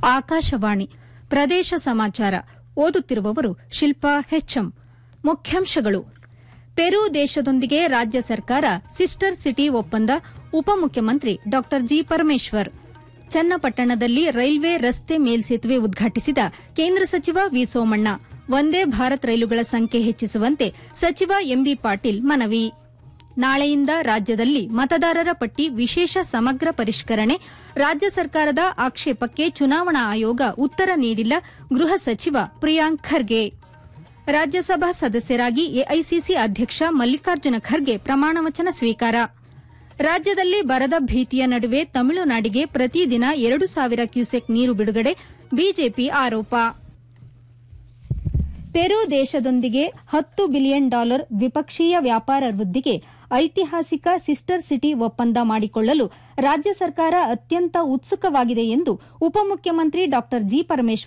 ಆಕಾಶವಾಣಿ ಪ್ರದೇಶ ಸಮಾಚಾರ ಓದುತ್ತಿರುವವರು ಶಿಲ್ಪಾ ಹೆಚ್ಎಂ ಮುಖ್ಯಾಂಶಗಳು ಪೆರು ದೇಶದೊಂದಿಗೆ ರಾಜ್ಯ ಸರ್ಕಾರ ಸಿಸ್ಟರ್ ಸಿಟಿ ಒಪ್ಪಂದ ಉಪಮುಖ್ಯಮಂತ್ರಿ ಡಾ ಜಿ ಪರಮೇಶ್ವರ್ ಚನ್ನಪಟ್ಟಣದಲ್ಲಿ ರೈಲ್ವೆ ರಸ್ತೆ ಮೇಲ್ಸೇತುವೆ ಉದ್ಘಾಟಿಸಿದ ಕೇಂದ್ರ ಸಚಿವ ವಿ ಸೋಮಣ್ಣ ವಂದೇ ಭಾರತ್ ರೈಲುಗಳ ಸಂಖ್ಯೆ ಹೆಚ್ಚಿಸುವಂತೆ ಸಚಿವ ಎಂಬಿ ಪಾಟೀಲ್ ಮನವಿ ನಾಳೆಯಿಂದ ರಾಜ್ಯದಲ್ಲಿ ಮತದಾರರ ಪಟ್ಟಿ ವಿಶೇಷ ಸಮಗ್ರ ಪರಿಷ್ಕರಣೆ ರಾಜ್ಯ ಸರ್ಕಾರದ ಆಕ್ಷೇಪಕ್ಕೆ ಚುನಾವಣಾ ಆಯೋಗ ಉತ್ತರ ನೀಡಿಲ್ಲ ಗೃಹ ಸಚಿವ ಪ್ರಿಯಾಂಕ್ ಖರ್ಗೆ ರಾಜ್ಯಸಭಾ ಸದಸ್ಯರಾಗಿ ಎಐಸಿಸಿ ಅಧ್ಯಕ್ಷ ಮಲ್ಲಿಕಾರ್ಜುನ ಖರ್ಗೆ ಪ್ರಮಾಣವಚನ ಸ್ವೀಕಾರ ರಾಜ್ಯದಲ್ಲಿ ಬರದ ಭೀತಿಯ ನಡುವೆ ತಮಿಳುನಾಡಿಗೆ ಪ್ರತಿದಿನ ಎರಡು ಸಾವಿರ ಕ್ಯೂಸೆಕ್ ನೀರು ಬಿಡುಗಡೆ ಬಿಜೆಪಿ ಆರೋಪ ಪೆರು ದೇಶದೊಂದಿಗೆ ಹತ್ತು ಬಿಲಿಯನ್ ಡಾಲರ್ ದ್ವಿಪಕ್ಷೀಯ ವ್ಯಾಪಾರ ವೃದ್ಧಿಗೆ ಐತಿಹಾಸಿಕ ಸಿಸ್ಟರ್ ಸಿಟಿ ಒಪ್ಪಂದ ಮಾಡಿಕೊಳ್ಳಲು ರಾಜ್ಯ ಸರ್ಕಾರ ಅತ್ಯಂತ ಉತ್ಸುಕವಾಗಿದೆ ಎಂದು ಉಪಮುಖ್ಯಮಂತ್ರಿ ಡಾ ಜಿ ಪರಮೇಶ್ವರ್